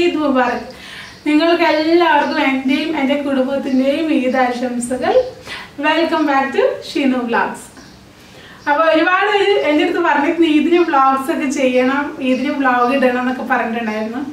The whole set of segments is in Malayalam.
ഈദ് മുബാറക് നിങ്ങൾക്ക് എല്ലാവർക്കും എൻ്റെയും എൻ്റെ കുടുംബത്തിൻ്റെയും ഈദ് ആശംസകൾ welcome back to Sheenu vlogs അപ്പോൾ ഒരുപാട് പേര് എൻ്റെ അടുത്ത് പറഞ്ഞിരുന്നു ഈദിന് വ്ളോഗ്സ് ഒക്കെ ചെയ്യണം ഈദിന് വ്ളോഗ് ഇടണം എന്നൊക്കെ പറഞ്ഞിട്ടുണ്ടായിരുന്നു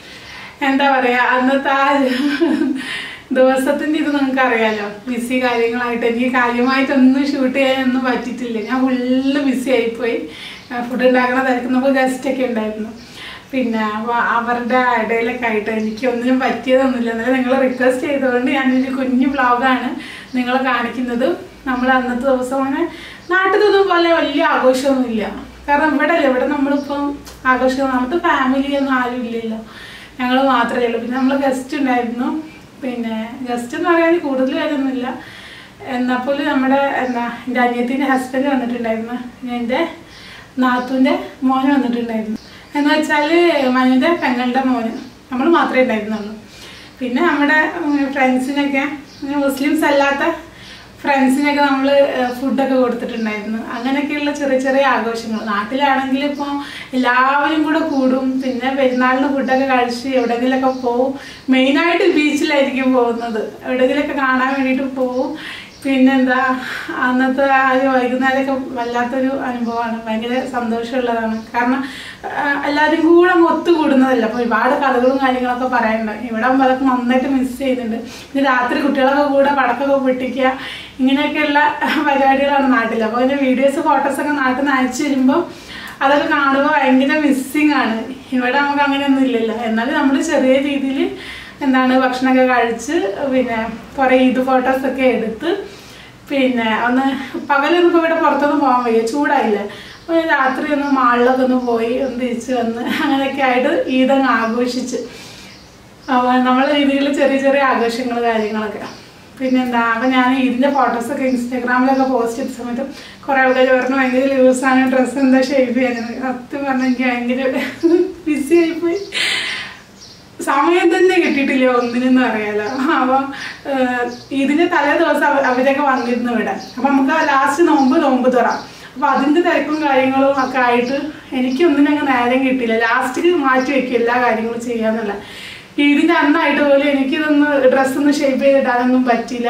എന്താ പറയുക അന്നത്തെ ആ ദിവസത്തിൻ്റെ ഇത് നിങ്ങൾക്ക് അറിയാലോ ബിസി കാര്യങ്ങളായിട്ട് എനിക്ക് കാര്യമായിട്ടൊന്നും ഷൂട്ട് ചെയ്യാനൊന്നും പറ്റിയിട്ടില്ല ഞാൻ ഫുള്ള് ബിസി ആയിപ്പോയി ഫുഡ് ഉണ്ടാക്കണ തിരക്ക് നമുക്ക് ഗസ്റ്റ് ഒക്കെ ഉണ്ടായിരുന്നു പിന്നെ അപ്പോൾ അവരുടെ ഇടയിലൊക്കെ ആയിട്ട് എനിക്ക് ഒന്നിനും പറ്റിയതൊന്നുമില്ല എന്നാലും നിങ്ങൾ റിക്വസ്റ്റ് ചെയ്തുകൊണ്ട് ഞാനൊരു കുഞ്ഞു വ്ളോഗാണ് നിങ്ങളെ കാണിക്കുന്നത് നമ്മൾ അന്നത്തെ ദിവസം അങ്ങനെ നാട്ടിലൊന്നും പോലെ വലിയ ആഘോഷമൊന്നുമില്ല കാരണം ഇവിടെ അല്ലേ ഇവിടെ നമ്മളിപ്പം ആഘോഷം നമ്മുടെ ഫാമിലിയൊന്നും ആരും ഇല്ലല്ലോ ഞങ്ങൾ മാത്രമേ ഉള്ളൂ പിന്നെ നമ്മൾ ഗസ്റ്റ് ഉണ്ടായിരുന്നു പിന്നെ ഗസ്റ്റ് എന്ന് പറയാൻ കൂടുതൽ കാര്യമൊന്നുമില്ല എന്നാൽ പോലും നമ്മുടെ എന്താ എൻ്റെ അനിയത്തിൻ്റെ ഹസ്ബൻഡ് വന്നിട്ടുണ്ടായിരുന്നു എൻ്റെ നാത്തൂൻ്റെ മോന് വന്നിട്ടുണ്ടായിരുന്നു എന്ന് വെച്ചാൽ മനുവിൻ്റെ പെങ്ങളുടെ മോന് നമ്മൾ മാത്രമേ ഉണ്ടായിരുന്നുള്ളൂ പിന്നെ നമ്മുടെ ഫ്രണ്ട്സിനൊക്കെ മുസ്ലിംസ് അല്ലാത്ത ഫ്രണ്ട്സിനൊക്കെ നമ്മൾ ഫുഡൊക്കെ കൊടുത്തിട്ടുണ്ടായിരുന്നു അങ്ങനെയൊക്കെയുള്ള ചെറിയ ചെറിയ ആഘോഷങ്ങൾ നാട്ടിലാണെങ്കിൽ ഇപ്പോൾ എല്ലാവരും കൂടെ കൂടും പിന്നെ പെരുന്നാളിന് ഫുഡൊക്കെ കഴിച്ച് എവിടെയെങ്കിലുമൊക്കെ പോവും മെയിനായിട്ട് ബീച്ചിലായിരിക്കും പോകുന്നത് എവിടെയെങ്കിലുമൊക്കെ കാണാൻ വേണ്ടിയിട്ട് പോവും പിന്നെന്താ അന്നത്തെ ആ ഒരു വൈകുന്നേരമൊക്കെ വല്ലാത്തൊരു അനുഭവമാണ് ഭയങ്കര സന്തോഷമുള്ളതാണ് കാരണം ആ, എല്ലാവരും കൂടെ അങ്ങ് ഒത്തുകൂടുന്നതല്ല അപ്പോൾ ഒരുപാട് കഥകളും കാര്യങ്ങളൊക്കെ പറയാനുണ്ട് ഇവിടെ ആകുമ്പോൾ അതൊക്കെ നന്നായിട്ട് മിസ് ചെയ്യുന്നുണ്ട് പിന്നെ രാത്രി കുട്ടികളൊക്കെ കൂടെ പടക്കമൊക്കെ പൊട്ടിക്കുക ഇങ്ങനെയൊക്കെയുള്ള പരിപാടികളാണ് നാട്ടിൽ അപ്പോൾ അതിൻ്റെ വീഡിയോസ് ഫോട്ടോസൊക്കെ നാട്ടിൽ നിന്ന് അയച്ചു വരുമ്പോൾ അതൊക്കെ കാണുമ്പോൾ ഭയങ്കര മിസ്സിങ് ആണ് ഇവിടെ നമുക്ക് അങ്ങനെയൊന്നും ഇല്ലല്ലോ എന്നാലും നമ്മൾ ചെറിയ രീതിയിൽ എന്താണ് ഭക്ഷണമൊക്കെ കഴിച്ച് പിന്നെ കുറേ ഈദ് ഫോട്ടോസൊക്കെ എടുത്ത് പിന്നെ ഒന്ന് പകലൊന്നും ഇപ്പോൾ ഇവിടെ പുറത്തൊന്നും പോകാൻ വയ്യ ചൂടായില്ലേ അപ്പോൾ രാത്രി ഒന്ന് മാളിലൊക്കെ ഒന്ന് പോയി ഒന്ന് തിരിച്ച് വന്ന് അങ്ങനെയൊക്കെ ആയിട്ട് ഈദങ്ങ് ആഘോഷിച്ച് അപ്പോൾ നമ്മളെ രീതിയിൽ ചെറിയ ചെറിയ ആഘോഷങ്ങൾ കാര്യങ്ങളൊക്കെ പിന്നെന്താ അപ്പം ഞാൻ ഇതിൻ്റെ ഫോട്ടോസൊക്കെ ഇൻസ്റ്റാഗ്രാമിലൊക്കെ പോസ്റ്റ് ചെയ്ത സമയത്ത് കുറേ ആൾക്കാർ പറഞ്ഞു ഭയങ്കര ലൂസാണ് ഡ്രസ്സ് എന്താ ഷേപ്പ് ചെയ്യാൻ സത്യം പറഞ്ഞാൽ എനിക്ക് ഭയങ്കര ബിസി ആയിപ്പോയി സമയം തന്നെ കിട്ടിയിട്ടില്ല ഒന്നിനെന്ന് അറിയാലോ അപ്പം ഇതിന്റെ തലേ ദിവസം അവ- അവരൊക്കെ വന്നിരുന്നു ഇവിടെ അപ്പം നമുക്ക് ലാസ്റ്റ് നോമ്പ് നോമ്പ് തുറാം അപ്പം അതിന്റെ തിരക്കും കാര്യങ്ങളും ഒക്കെ ആയിട്ട് എനിക്കൊന്നിനും അങ്ങ് നേരം കിട്ടിയില്ല ലാസ്റ്റിൽ മാറ്റി വെക്കും എല്ലാ കാര്യങ്ങളും ചെയ്യാന്നുള്ള ഇതിന്റെ അന്നായിട്ട് പോലും എനിക്കിതൊന്ന് ഡ്രസ്സൊന്ന് ഷേപ്പ് ചെയ്തിടാനൊന്നും പറ്റിയില്ല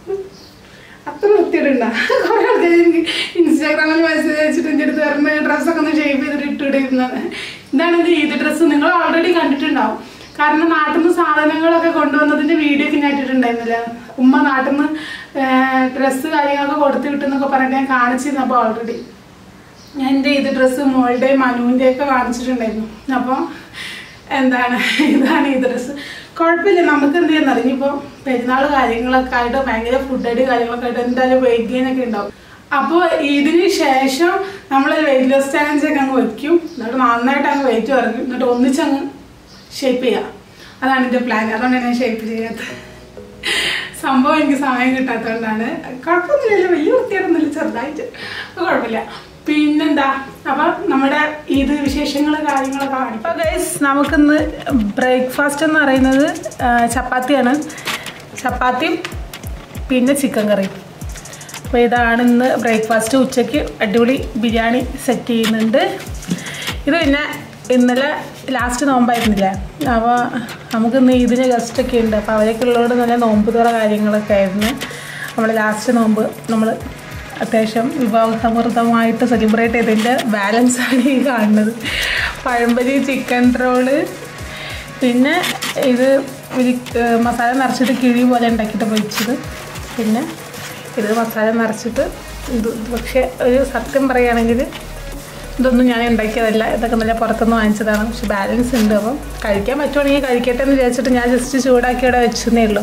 അത്ര വൃത്തിയിടുണ്ട കുറെ ആൾക്കാർ എനിക്ക് ഇൻസ്റ്റാഗ്രാമിൽ മെസ്സേജ് അയച്ചിട്ട് എൻ്റെ അടുത്ത് പറഞ്ഞ ഡ്രസ്സൊക്കെ ഒന്ന് ഷേപ്പ് ചെയ്തിട്ട് ഇട്ടിടുന്നത് ഇതാണ് എൻ്റെ ഈദ് ഡ്രസ്സ് നിങ്ങൾ ഓൾറെഡി കണ്ടിട്ടുണ്ടാവും കാരണം നാട്ടിൽ നിന്ന് സാധനങ്ങളൊക്കെ കൊണ്ടുവന്നതിൻ്റെ വീഡിയോ ഒക്കെ ഞാൻ ഇട്ടിട്ടുണ്ടായിരുന്നില്ല ഉമ്മ നാട്ടിൽ നിന്ന് ഡ്രസ്സ് കാര്യങ്ങളൊക്കെ കൊടുത്തു വിട്ടെന്നൊക്കെ പറഞ്ഞിട്ട് ഞാൻ കാണിച്ചിരുന്നപ്പോൾ ഓൾറെഡി ഞാൻ എൻ്റെ ഇത് ഡ്രസ്സ് മോളുടെയും മനുവിൻ്റെ ഒക്കെ കാണിച്ചിട്ടുണ്ടായിരുന്നു അപ്പോൾ എന്താണ് ഇതാണ് ഈ ഡ്രസ്സ് കുഴപ്പമില്ല നമുക്ക് എന്ത് ചെയ്യുന്ന ഇനിയിപ്പോൾ പെരുന്നാൾ കാര്യങ്ങളൊക്കെ ആയിട്ട് ഭയങ്കര ഫുഡ് അടി കാര്യങ്ങളൊക്കെ ആയിട്ട് എന്തായാലും വെയിറ്റ് ഗെയിനൊക്കെ ഉണ്ടാവും അപ്പോൾ ഇതിന് ശേഷം നമ്മൾ വെയിറ്റ് ലോസ് ചാലഞ്ച് ഒക്കെ അങ്ങ് വെക്കും എന്നിട്ട് നന്നായിട്ട് അങ്ങ് വെയിറ്റ് കുറയ്ക്കും എന്നിട്ട് ഒന്നിച്ചങ്ങ് ഷേപ്പ് ചെയ്യാം അതാണ് എൻ്റെ പ്ലാൻ അതുകൊണ്ടാണ് ഞാൻ ഷേപ്പ് ചെയ്യാത്തത് സംഭവം എനിക്ക് സമയം കിട്ടാത്തതുകൊണ്ടാണ് കുഴപ്പമൊന്നുമില്ല വലിയ വൃത്തിയായിട്ടൊന്നുമില്ല ചെറുതായിട്ട് അത് കുഴപ്പമില്ല പിന്നെന്താ അപ്പൊ നമ്മുടെ ഇത് വിശേഷങ്ങൾ കാര്യങ്ങളൊക്കെ കാണിക്കും അപ്പോൾ ഗൈസ് നമുക്കിന്ന് ബ്രേക്ക്ഫാസ്റ്റ് എന്ന് പറയുന്നത് ആ, ചപ്പാത്തിയാണ് ചപ്പാത്തിയും പിന്നെ ചിക്കൻ കറിയും അപ്പോൾ ഇതാണ് ഇന്ന് ബ്രേക്ക്ഫാസ്റ്റ് ഉച്ചയ്ക്ക് അടിപൊളി ബിരിയാണി സെറ്റ് ചെയ്യുന്നുണ്ട് ഇത് പിന്നെ ഇന്നലെ ലാസ്റ്റ് നോമ്പായിരുന്നില്ല അപ്പോൾ നമുക്കിന്ന് ഇതിന് ഗസ്റ്റൊക്കെ ഉണ്ട് അപ്പോൾ അവരൊക്കെ ഉള്ളതുകൊണ്ട് നല്ല നോമ്പ് തുറ കാര്യങ്ങളൊക്കെ ആയിരുന്നു നമ്മൾ ലാസ്റ്റ് നോമ്പ് നമ്മൾ അത്യാവശ്യം വിഭവസമൃദ്ധമായിട്ട് സെലിബ്രേറ്റ് ചെയ്തതിൻ്റെ ബാലൻസ് ആണ് ഈ കാണുന്നത് പഴംപൊരി ചിക്കൻ റോള് പിന്നെ ഇത് ഒരു ഏഹ്, മസാല നിറച്ചിട്ട് കിഴി പോലെ ഉണ്ടാക്കിയിട്ട് പൊരിച്ചത് പിന്നെ ഇത് മസാല നിറച്ചിട്ട് ഇത് ഇത് പക്ഷേ ഒരു സത്യം പറയുകയാണെങ്കിൽ ഇതൊന്നും ഞാൻ ഉണ്ടാക്കിയതല്ല ഇതൊക്കെ നല്ല പുറത്തുനിന്ന് വാങ്ങിച്ചതാണ് പക്ഷെ ബാലൻസ് ഉണ്ട് അപ്പം കഴിക്കാൻ പറ്റുവാണെങ്കിൽ കഴിക്കട്ടെ എന്ന് വിചാരിച്ചിട്ട് ഞാൻ ജസ്റ്റ് ചൂടാക്കി ഇവിടെ വെച്ചെന്നേ ഉള്ളൂ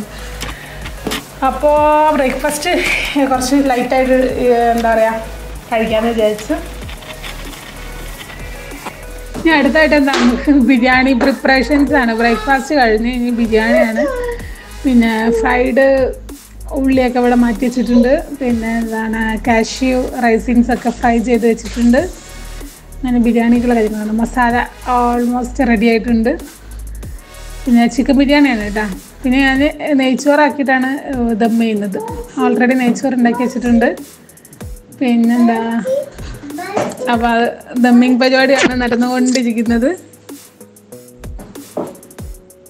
അപ്പോൾ ബ്രേക്ക്ഫാസ്റ്റ് കുറച്ച് ലൈറ്റായിട്ട് എന്താ പറയുക കഴിക്കാമെന്ന് വിചാരിച്ചു ഇനി അടുത്തായിട്ട് എന്താണ് ബിരിയാണി പ്രിപ്പറേഷൻസ് ആണ് ബ്രേക്ക്ഫാസ്റ്റ് കഴിഞ്ഞ് ഇനി ബിരിയാണിയാണ് പിന്നെ ഫ്രൈഡ് ഉള്ളിയൊക്കെ ഇവിടെ മാറ്റി വെച്ചിട്ടുണ്ട് പിന്നെ എന്താണ് കാഷ്യൂ റൈസിൻസ് ഒക്കെ ഫ്രൈ ചെയ്ത് വെച്ചിട്ടുണ്ട് അങ്ങനെ ബിരിയാണിക്കുള്ള കാര്യങ്ങളാണ് മസാല ഓൾമോസ്റ്റ് റെഡി ആയിട്ടുണ്ട് പിന്നെ ചിക്കൻ ബിരിയാണിയാണ് കേട്ടോ പിന്നെ ഞാൻ നെയ്ച്ചോറാക്കിയിട്ടാണ് ദം ചെയ്യുന്നത് ഓൾറെഡി നെയ്ച്ചോറ് ഉണ്ടാക്കി വെച്ചിട്ടുണ്ട് പിന്നെന്താ അപ്പോൾ അത് ദമ്മിങ് പരിപാടിയാണ് നടന്നുകൊണ്ടിരിക്കുന്നത്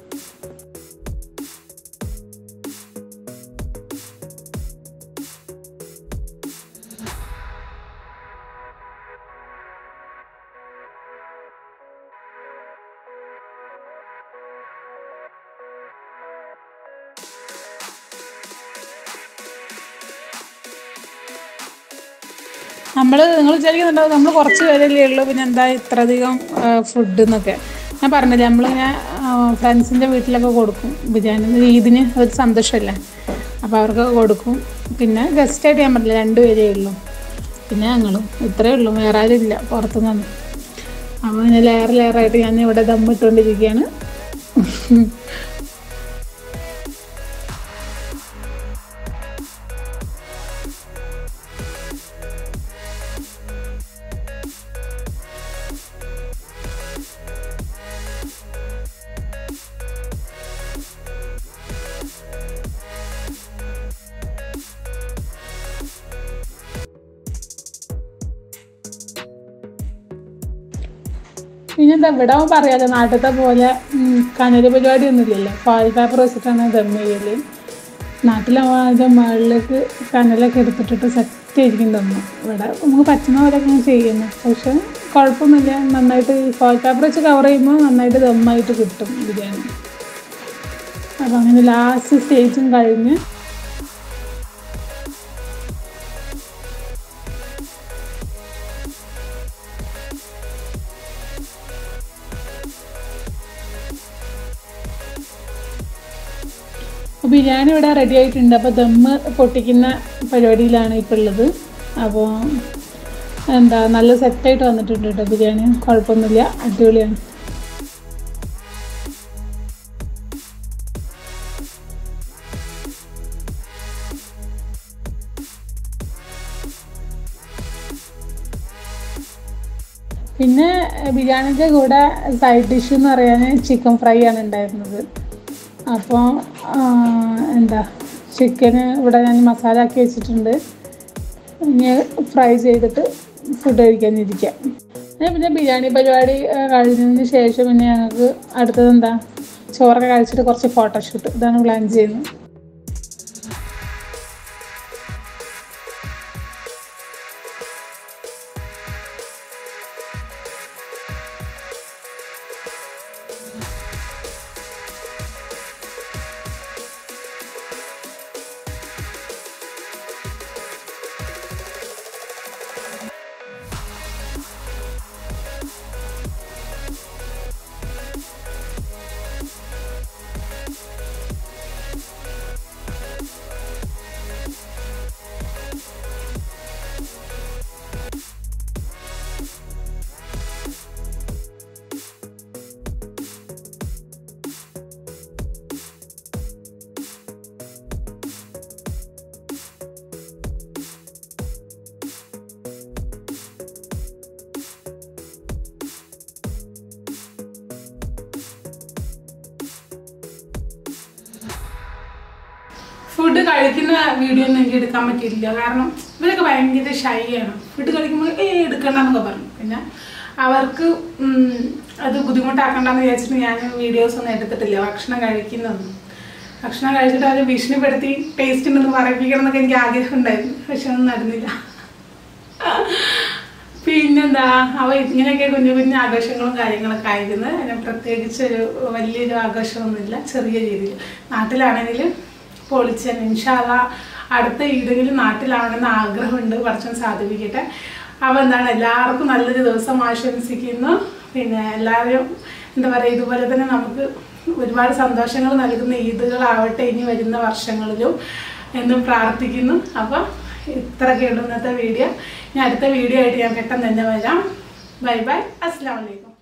നമ്മൾ നിങ്ങൾ വിചാരിക്കുന്നുണ്ടാവും നമ്മൾ കുറച്ച് പേരല്ലേ ഉള്ളൂ പിന്നെ എന്താ ഇത്രയധികം ഫുഡ് എന്നൊക്കെ ഞാൻ പറഞ്ഞില്ലേ നമ്മളിങ്ങനെ ഫ്രണ്ട്സിൻ്റെ വീട്ടിലൊക്കെ കൊടുക്കും ബിരിയാണി ഈദിന് ഒരു സന്തോഷമല്ലേ അപ്പോൾ അവർക്ക് കൊടുക്കും പിന്നെ ഗസ്റ്റായിട്ട് ഞാൻ പറഞ്ഞില്ല രണ്ട് പേരേ ഉള്ളൂ പിന്നെ ഞങ്ങളും ഇത്രയേ ഉള്ളൂ വേറെ ആരും ഇല്ല പുറത്തുനിന്ന് അപ്പോൾ ഇങ്ങനെ ലെയർ ലെയറായിട്ട് ഞാൻ ഇവിടെ ദമ്മിട്ടുകൊണ്ടിരിക്കുകയാണ് പിന്നെ എന്താ ഇവിടെ പറയാതെ നാട്ടിലത്തെ പോലെ ഉം, കനല് പരിപാടി ഒന്നും ഇല്ലല്ലോ ഫോയിൽ പേപ്പർ വെച്ചിട്ടാണ് ദം ചെയ്യല് നാട്ടിലാവുമ്പോൾ അതിൻ്റെ മുകളിലേക്ക് കനലൊക്കെ എടുത്തിട്ടിട്ട് സെറ്റ് ആയിരിക്കും ദമ്മ് ഇവിടെ നമുക്ക് പറ്റുന്ന പോലെയൊക്കെ ഞാൻ ചെയ്യുന്നു പക്ഷെ കുഴപ്പമൊന്നുമില്ല നന്നായിട്ട് ഫോയിൽ പേപ്പർ വെച്ച് കവർ ചെയ്യുമ്പോൾ നന്നായിട്ട് ദമ്മായിട്ട് കിട്ടും ബിരിയാണി അപ്പോൾ അങ്ങനെ ലാസ്റ്റ് സ്റ്റേജും കഴിഞ്ഞ് ബിരിയാണി ഇവിടെ റെഡി ആയിട്ടുണ്ട് അപ്പോൾ ദമ്മ് പൊട്ടിക്കുന്ന പരിപാടിയിലാണ് ഇപ്പോൾ ഉള്ളത് അപ്പോൾ എന്താ നല്ല സെറ്റായിട്ട് വന്നിട്ടുണ്ട് കേട്ടോ ബിരിയാണി കുഴപ്പമൊന്നുമില്ല അടിപൊളിയാണ് പിന്നെ ബിരിയാണിൻ്റെ കൂടെ സൈഡ് ഡിഷ് എന്ന് പറയാൻ ചിക്കൻ ഫ്രൈ ആണ് ഉണ്ടായിരുന്നത് അപ്പോൾ എന്താ ചിക്കന് ഇവിടെ ഞാൻ മസാല ആക്കി വെച്ചിട്ടുണ്ട് ഇനി ഫ്രൈ ചെയ്തിട്ട് ഫുഡ് കഴിക്കാനിരിക്കാം ഞാൻ പിന്നെ ബിരിയാണി പരിപാടി ആ, കഴിഞ്ഞതിന് ശേഷം പിന്നെ ഞങ്ങൾക്ക് അടുത്തത് എന്താ ചോറൊക്കെ കഴിച്ചിട്ട് കുറച്ച് ഫോട്ടോഷൂട്ട് ഇതാണ് പ്ലാൻ ചെയ്യുന്നത് ഫുഡ് കഴിക്കുന്ന വീഡിയോ ഒന്നും എനിക്ക് എടുക്കാൻ പറ്റിയില്ല കാരണം ഇവരൊക്കെ ഭയങ്കര ഷൈ ആണ് ഫുഡ് കഴിക്കുമ്പോൾ ഏ എടുക്കണ്ടെന്നൊക്കെ പറഞ്ഞു പിന്നെ അവർക്ക് ഉം, അത് ബുദ്ധിമുട്ടാക്കണ്ടെന്ന് വിചാരിച്ചിട്ട് ഞാൻ വീഡിയോസ് ഒന്നും എടുത്തിട്ടില്ല ഭക്ഷണം കഴിക്കുന്നതൊന്നും ഭക്ഷണം കഴിച്ചിട്ട് അവർ ഭീഷണിപ്പെടുത്തി ടേസ്റ്റ് ഉണ്ടെന്ന് പറയിപ്പിക്കണം എന്നൊക്കെ എനിക്ക് ആഗ്രഹം ഉണ്ടായിരുന്നു പക്ഷെ ഒന്നും നടന്നില്ല പിന്നെന്താ അവ ഇങ്ങനെയൊക്കെ കുഞ്ഞു കുഞ്ഞു ആഘോഷങ്ങളും കാര്യങ്ങളൊക്കെ ആയിരുന്നു അതിന് പ്രത്യേകിച്ച് ഒരു വലിയൊരു ആഘോഷമൊന്നുമില്ല ചെറിയ രീതിയിൽ നാട്ടിലാണെങ്കിൽ പൊളിച്ച് തന്നെ ഇൻഷാല്ല അടുത്ത ഈടെങ്കിലും നാട്ടിലാവണമെന്ന് ആഗ്രഹമുണ്ട് പഠിച്ചാൻ സാധിപ്പിക്കട്ടെ അപ്പോൾ എന്താണ് എല്ലാവർക്കും നല്ലൊരു ദിവസം ആശംസിക്കുന്നു പിന്നെ എല്ലാവരും എന്താ പറയുക ഇതുപോലെ തന്നെ നമുക്ക് ഒരുപാട് സന്തോഷങ്ങൾ നൽകുന്ന ഈദുകളാവട്ടെ ഇനി വരുന്ന വർഷങ്ങളിലും എന്നും പ്രാർത്ഥിക്കുന്നു അപ്പോൾ ഇത്രയൊക്കെ ഉള്ളൂ ഇന്നത്തെ വീഡിയോ ഇനി അടുത്ത വീഡിയോ ആയിട്ട് ഞാൻ പെട്ടെന്ന് തന്നെ വരാം ബൈ ബൈ അസ്സാം വലൈക്കും